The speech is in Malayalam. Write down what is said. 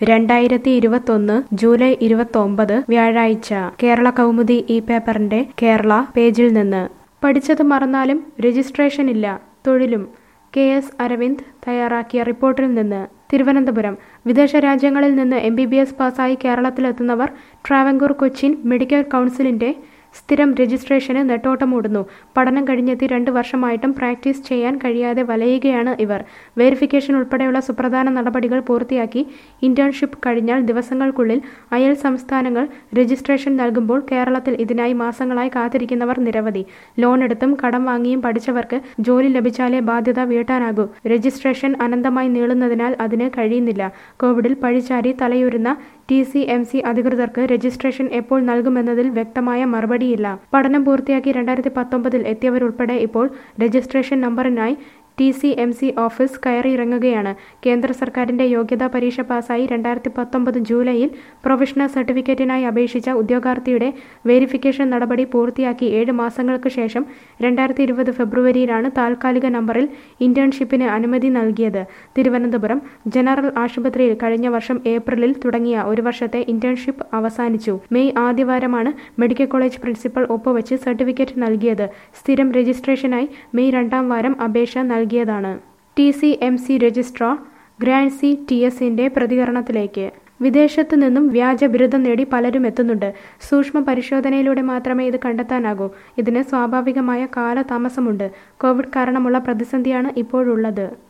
രണ്ടായിരത്തി ഇരുപത്തൊന്ന് ജൂലൈ ഇരുപത്തൊമ്പത് വ്യാഴാഴ്ച കേരള കൗമുദി ഈ പേപ്പറിന്റെ കേരള പേജിൽ നിന്ന് പഠിച്ചത് മറന്നാലും രജിസ്ട്രേഷൻ ഇല്ല തൊഴിലും കെ എസ് അരവിന്ദ് തയ്യാറാക്കിയ റിപ്പോർട്ടിൽ നിന്ന് തിരുവനന്തപുരം വിദേശ രാജ്യങ്ങളിൽ നിന്ന് എം ബി ബി എസ് പാസ്സായി കേരളത്തിലെത്തുന്നവർ ട്രാവൻകൂർ കൊച്ചിൻ മെഡിക്കൽ കൗൺസിലിന്റെ സ്ഥിരം രജിസ്ട്രേഷന് നെട്ടോട്ടമോടുന്നു പഠനം കഴിഞ്ഞെത്തി രണ്ട് വർഷമായിട്ടും പ്രാക്ടീസ് ചെയ്യാൻ കഴിയാതെ വലയുകയാണ് ഇവർ വെരിഫിക്കേഷൻ ഉൾപ്പെടെയുള്ള സുപ്രധാന നടപടികൾ പൂർത്തിയാക്കി ഇന്റേൺഷിപ്പ് കഴിഞ്ഞാൽ ദിവസങ്ങൾക്കുള്ളിൽ അയൽ സംസ്ഥാനങ്ങൾ രജിസ്ട്രേഷൻ നൽകുമ്പോൾ കേരളത്തിൽ ഇതിനായി മാസങ്ങളായി കാത്തിരിക്കുന്നവർ നിരവധി ലോൺ എടുത്തും കടം വാങ്ങിയും പഠിച്ചവർക്ക് ജോലി ലഭിച്ചാലേ ബാധ്യത വീട്ടാനാകൂ രജിസ്ട്രേഷൻ അനന്തമായി നീളുന്നതിനാൽ അതിന് കഴിയുന്നില്ല കോവിഡിൽ പഴിചാരി തലയുരുന്ന ടി സി എം സി അധികൃതർക്ക് രജിസ്ട്രേഷൻ എപ്പോൾ നൽകുമെന്നതിൽ വ്യക്തമായ മറുപടിയില്ല പഠനം പൂർത്തിയാക്കി രണ്ടായിരത്തി പത്തൊമ്പതിൽ എത്തിയവരുൾപ്പെടെ ഇപ്പോൾ രജിസ്ട്രേഷൻ നമ്പറിനായി T C M C office കയറിയിറങ്ങുകയാണ് കേന്ദ്ര സർക്കാരിന്റെ യോഗ്യതാ പരീക്ഷ പാസ്സായി രണ്ടായിരത്തി പത്തൊമ്പത് ജൂലൈയിൽ പ്രൊഫഷണൽ സർട്ടിഫിക്കറ്റിനായി അപേക്ഷിച്ച ഉദ്യോഗാർത്ഥിയുടെ വെരിഫിക്കേഷൻ നടപടി പൂർത്തിയാക്കി ഏഴ് മാസങ്ങൾക്ക് ശേഷം രണ്ടായിരത്തി ഇരുപത് ഫെബ്രുവരിയിലാണ് താൽക്കാലിക നമ്പറിൽ ഇന്റേൺഷിപ്പിന് അനുമതി നൽകിയത് തിരുവനന്തപുരം ജനറൽ ആശുപത്രിയിൽ കഴിഞ്ഞ വർഷം ഏപ്രിലിൽ തുടങ്ങിയ ഒരു വർഷത്തെ ഇന്റേൺഷിപ്പ് അവസാനിച്ചു മെയ് ആദ്യവാരമാണ് മെഡിക്കൽ കോളേജ് പ്രിൻസിപ്പൽ ഒപ്പുവെച്ച് സർട്ടിഫിക്കറ്റ് നൽകിയത് സ്ഥിരം രജിസ്ട്രേഷനായി മെയ് രണ്ടാം വാരം അപേക്ഷ നൽകിയതാണ് T C M C registrar grand C T എസിന്റെ പ്രതികരണത്തിലേക്ക് വിദേശത്തു നിന്നും വ്യാജ ബിരുദം നേടി പലരും എത്തുന്നുണ്ട് സൂക്ഷ്മ പരിശോധനയിലൂടെ മാത്രമേ ഇത് കണ്ടെത്താനാകൂ ഇതിന് സ്വാഭാവികമായ കാലതാമസമുണ്ട് കോവിഡ് കാരണമുള്ള പ്രതിസന്ധിയാണ് ഇപ്പോഴുള്ളത്